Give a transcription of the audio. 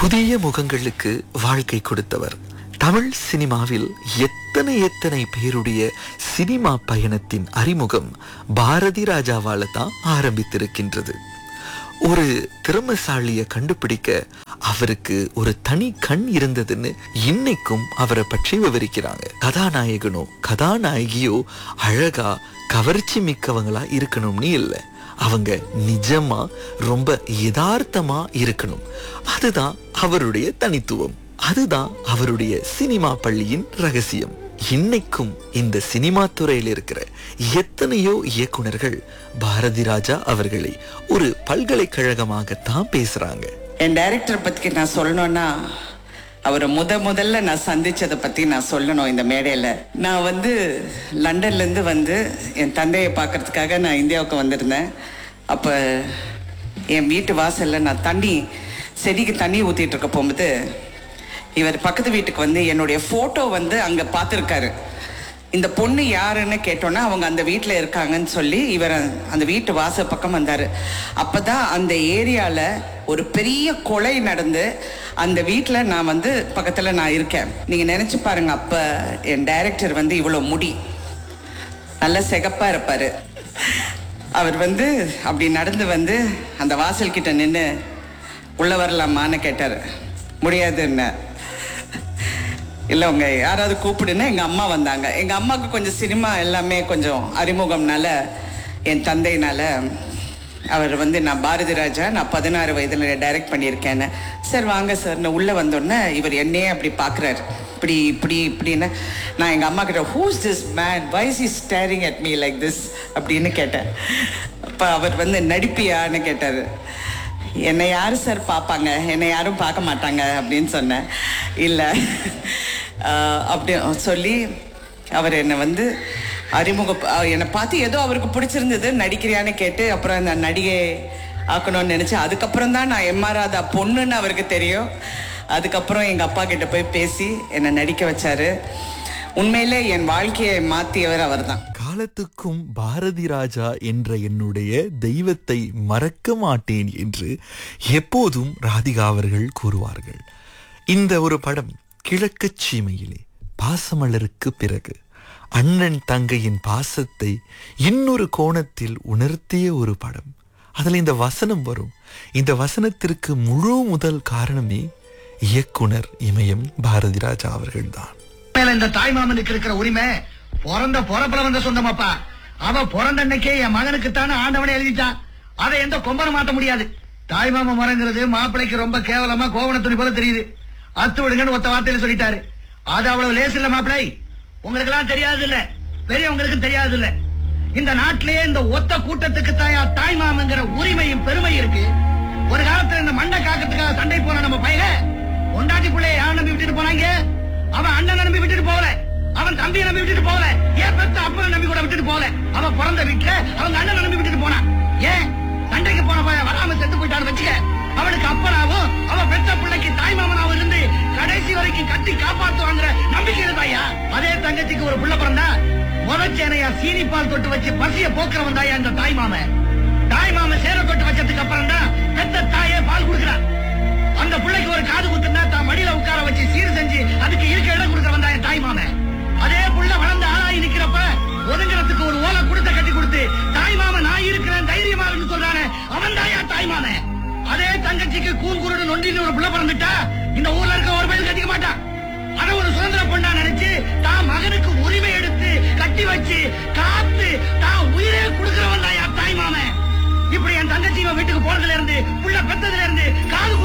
புதிய முகங்களுக்கு வாழ்க்கை கொடுத்தவர் தமிழ் சினிமாவில் எத்தனை எத்தனை பேருடைய சினிமா பயணத்தின் அறிமுகம் பாரதி ராஜாவால தான் ஆரம்பித்திருக்கின்றது ஒரு திறமசாலிய கண்டுபிடிக்க அவருக்கு ஒரு தனி கண் இருந்ததுன்னு இன்னைக்கும் அவரை பற்றி விவரிக்கிறாங்க கதாநாயகனோ கதாநாயகியோ அழகா கவர்ச்சி மிக்கவங்களா இருக்கணும்னு இல்லை அவங்க நிஜமா ரொம்ப யதார்த்தமா இருக்கணும் அதுதான் அவருடைய தனித்துவம் அதுதான் அவருடைய சினிமா பள்ளியின் ரகசியம் இன்னைக்கும் இந்த சினிமா துறையில் இருக்கிற எத்தனையோ இயக்குனர்கள் பாரதி ராஜா அவர்களை ஒரு பல்கலைக்கழகமாகத்தான் பேசுறாங்க என் டைரக்டர் பத்தி நான் சொல்லணும்னா அவரை முத முதல்ல நான் சந்திச்சதை பத்தி நான் சொல்லணும் இந்த மேடையில நான் வந்து லண்டன்ல இருந்து வந்து என் தந்தையை பார்க்கறதுக்காக நான் இந்தியாவுக்கு வந்திருந்தேன் அப்ப என் வீட்டு வாசல்ல நான் தண்ணி செடிக்கு தண்ணி ஊத்திட்டு இருக்க போகும்போது இவர் பக்கத்து வீட்டுக்கு வந்து என்னுடைய போட்டோ வந்து அங்க பார்த்துருக்காரு இந்த பொண்ணு யாருன்னு கேட்டோன்னா அவங்க அந்த வீட்டில் இருக்காங்கன்னு சொல்லி இவர் அந்த வீட்டு வாசல் பக்கம் வந்தார் அப்போ தான் அந்த ஏரியாவில் ஒரு பெரிய கொலை நடந்து அந்த வீட்டில் நான் வந்து பக்கத்தில் நான் இருக்கேன் நீங்கள் நினச்சி பாருங்க அப்போ என் டைரக்டர் வந்து இவ்வளோ முடி நல்ல சிகப்பாக இருப்பார் அவர் வந்து அப்படி நடந்து வந்து அந்த வாசல் கிட்ட நின்று உள்ளே வரலாமான்னு கேட்டார் முடியாதுன்னு இல்லை உங்க யாராவது கூப்பிடுன்னு எங்கள் அம்மா வந்தாங்க எங்கள் அம்மாவுக்கு கொஞ்சம் சினிமா எல்லாமே கொஞ்சம் அறிமுகம்னால என் தந்தைனால அவர் வந்து நான் பாரதி ராஜா நான் பதினாறு வயதில் டைரக்ட் பண்ணியிருக்கேன்னு சார் வாங்க சார் நான் உள்ளே வந்தோடனே இவர் என்னையே அப்படி பார்க்குறாரு இப்படி இப்படி இப்படின்னு நான் எங்கள் அம்மா கிட்ட who's this man why's is staring at me like this அப்படின்னு கேட்டேன் அப்போ அவர் வந்து நடிப்பியான்னு கேட்டார் என்னை யார் சார் பார்ப்பாங்க என்னை யாரும் பார்க்க மாட்டாங்க அப்படின்னு சொன்னேன் இல்லை அப்படி சொல்லி அவர் என்னை வந்து அறிமுக என்னை பார்த்து ஏதோ அவருக்கு பிடிச்சிருந்தது நடிக்கிறியான்னு கேட்டு அப்புறம் அந்த நடிகை ஆக்கணும்னு நினச்சி அதுக்கப்புறம் தான் நான் எம்ஆர் ராதா பொண்ணுன்னு அவருக்கு தெரியும் அதுக்கப்புறம் எங்கள் அப்பா கிட்ட போய் பேசி என்னை நடிக்க வச்சாரு உண்மையிலே என் வாழ்க்கையை மாற்றியவர் அவர் தான் காலத்துக்கும் பாரதி ராஜா என்ற என்னுடைய தெய்வத்தை மறக்க மாட்டேன் என்று எப்போதும் ராதிகா அவர்கள் கூறுவார்கள் இந்த ஒரு படம் கிழக்குச் சீமையிலே பாசமலருக்கு பிறகு அண்ணன் தங்கையின் பாசத்தை இன்னொரு கோணத்தில் உணர்த்திய ஒரு படம் அதில் இந்த வசனம் வரும் இந்த வசனத்திற்கு முழு முதல் காரணமே இயக்குனர் இமயம் பாரதி ராஜா அவர்கள்தான் மேல இந்த தாய் மாமனுக்கு இருக்கிற உரிமை பிறந்த பொறப்புல வந்த சொந்தமாப்பா அவ பிறந்த அன்னைக்கே என் மகனுக்கு தானே ஆண்டவனே எழுதிட்டான் அதை எந்த கொம்பனும் மாத்த முடியாது தாய் மாமா மரங்கிறது மாப்பிளைக்கு ரொம்ப கேவலமா கோவண துணி போல தெரியுது அத்து விடுங்கன்னு ஒத்த வார்த்தையில சொல்லிட்டாரு அது அவ்வளவு லேசு இல்ல மாப்பிளை உங்களுக்கு எல்லாம் தெரியாது இல்ல பெரியவங்களுக்கு தெரியாது இல்ல இந்த நாட்டிலேயே இந்த ஒத்த கூட்டத்துக்கு தாயா தாய் மாமங்கிற உரிமையும் பெருமை இருக்கு ஒரு காலத்துல இந்த மண்டை காக்கிறதுக்காக சண்டை போன நம்ம பையல பொண்டாட்டி பிள்ளைய யார் நம்பி விட்டுட்டு போனாங்க அவன் அண்ணன் நம்பி விட்டுட்டு போகல அவன் தம்பியை நம்பி விட்டுட்டு போகல ஏன் பெத்த அப்பனை நம்பி கூட விட்டுட்டு போகல அவன் பிறந்த வீட்டுல அவங்க அண்ணன் நம்பி விட்டுட்டு போனான் ஏன் சண்டைக்கு போன பையன் வராம செத்து போயிட்டான்னு வச்சுக்க அவனுக்கு அப்பனாவும் அவன் பெத்த பிள்ளைக்கு தாய் மாமனாவும் இருந்து கடைசி வரைக்கும் கட்டி காப்பாத்துவாங்கிற நம்பிக்கை இருந்தாயா அதே தங்கச்சிக்கு ஒரு புள்ள பிறந்தா முதச்சேனையா சீனி பால் தொட்டு வச்சு பசிய போக்குறவன் தாயா இந்த தாய் மாமன் தாய் மாமன் சேர தொட்டு வச்சதுக்கு அப்புறம் தான் பெத்த தாயே பால் கொடுக்கிறான் அந்த பிள்ளைக்கு ஒரு காது குத்துனா தான் மடியில உட்கார வச்சு சீர் செஞ்சு அதுக்கு இருக்க இடம் கொடுக்கறவன் தான் என் தாய் மாமன் அதே புள்ள வளர்ந்து ஆளாகி நிக்கிறப்ப ஒதுங்கிறதுக்கு ஒரு ஓலை கொடுத்த கட்டி கொடுத்து தாய் மாமன் நான் இருக்கிறேன் தைரியமா இருந்து சொல்றானே அவன் தாயா தாய் மாமன் அதே தங்கச்சிக்கு கூங்குருடு நொண்டின்னு ஒரு புள்ள பிறந்துட்டா இந்த ஊர்ல இருக்க ஒரு பையன் கட்டிக்க மாட்டான் அத ஒரு சுதந்திர பொண்ணா நினைச்சு தான் மகனுக்கு உரிமை எடுத்து கட்டி வச்சு காத்து தான் உயிரே கொடுக்கிறவன் தான் தாய் மாமன் இப்படி என் தங்கச்சி இவன் வீட்டுக்கு போனதுல இருந்து புள்ள பெத்ததுல இருந்து காது